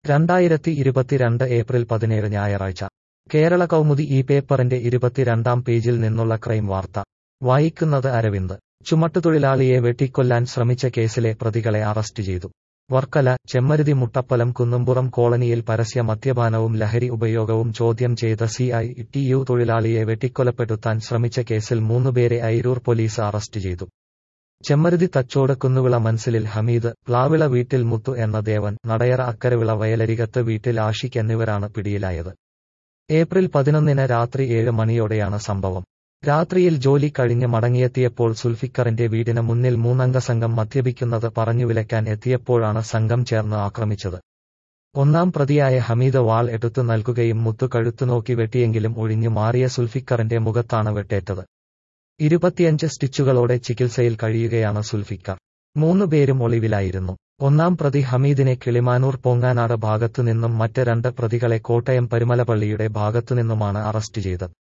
രണ്ടായിരത്തി ഇരുപത്തിരണ്ട് ഏപ്രിൽ പതിനേഴ് ഞായറാഴ്ച കേരള കൗമുദി ഈ പേപ്പറിന്റെ ഇരുപത്തിരണ്ടാം പേജിൽ നിന്നുള്ള ക്രൈം വാർത്ത വായിക്കുന്നത് അരവിന്ദ് ചുമട്ടുതൊഴിലാളിയെ വെട്ടിക്കൊല്ലാൻ ശ്രമിച്ച കേസിലെ പ്രതികളെ അറസ്റ്റ് ചെയ്തു വർക്കല ചെമ്മരുതി മുട്ടപ്പലം കുന്നുംപുറം കോളനിയിൽ പരസ്യ മദ്യപാനവും ലഹരി ഉപയോഗവും ചോദ്യം ചെയ്ത സി ഐ ടി യു തൊഴിലാളിയെ വെട്ടിക്കൊലപ്പെടുത്താൻ ശ്രമിച്ച കേസിൽ മൂന്നുപേരെ അയിരൂർ പോലീസ് അറസ്റ്റ് ചെയ്തു ചെമ്മരുതി തച്ചോട് കുന്നുവിള മൻസിലിൽ ഹമീദ് പ്ലാവിള വീട്ടിൽ മുത്തു എന്ന ദേവൻ നടയറ അക്കരവിള വയലരികത്ത് വീട്ടിൽ ആഷിഖ് എന്നിവരാണ് പിടിയിലായത് ഏപ്രിൽ പതിനൊന്നിന് രാത്രി ഏഴ് മണിയോടെയാണ് സംഭവം രാത്രിയിൽ ജോലി കഴിഞ്ഞ് മടങ്ങിയെത്തിയപ്പോൾ സുൽഫിക്കറിന്റെ വീടിന് മുന്നിൽ മൂന്നംഗ സംഘം മദ്യപിക്കുന്നത് പറഞ്ഞു വിലക്കാൻ എത്തിയപ്പോഴാണ് സംഘം ചേർന്ന് ആക്രമിച്ചത് ഒന്നാം പ്രതിയായ ഹമീദ് വാൾ എടുത്തു നൽകുകയും മുത്തു കഴുത്തുനോക്കി വെട്ടിയെങ്കിലും ഒഴിഞ്ഞു മാറിയ സുൽഫിക്കറിന്റെ മുഖത്താണ് വെട്ടേറ്റത് ഇരുപത്തിയഞ്ച് സ്റ്റിച്ചുകളോടെ ചികിത്സയിൽ കഴിയുകയാണ് സുൽഫിക്കർ മൂന്നുപേരും ഒളിവിലായിരുന്നു ഒന്നാം പ്രതി ഹമീദിനെ കിളിമാനൂർ പൊങ്ങാനാട് ഭാഗത്തുനിന്നും മറ്റ് രണ്ട് പ്രതികളെ കോട്ടയം പരുമലപള്ളിയുടെ ഭാഗത്തുനിന്നുമാണ് അറസ്റ്റ് ചെയ്തത്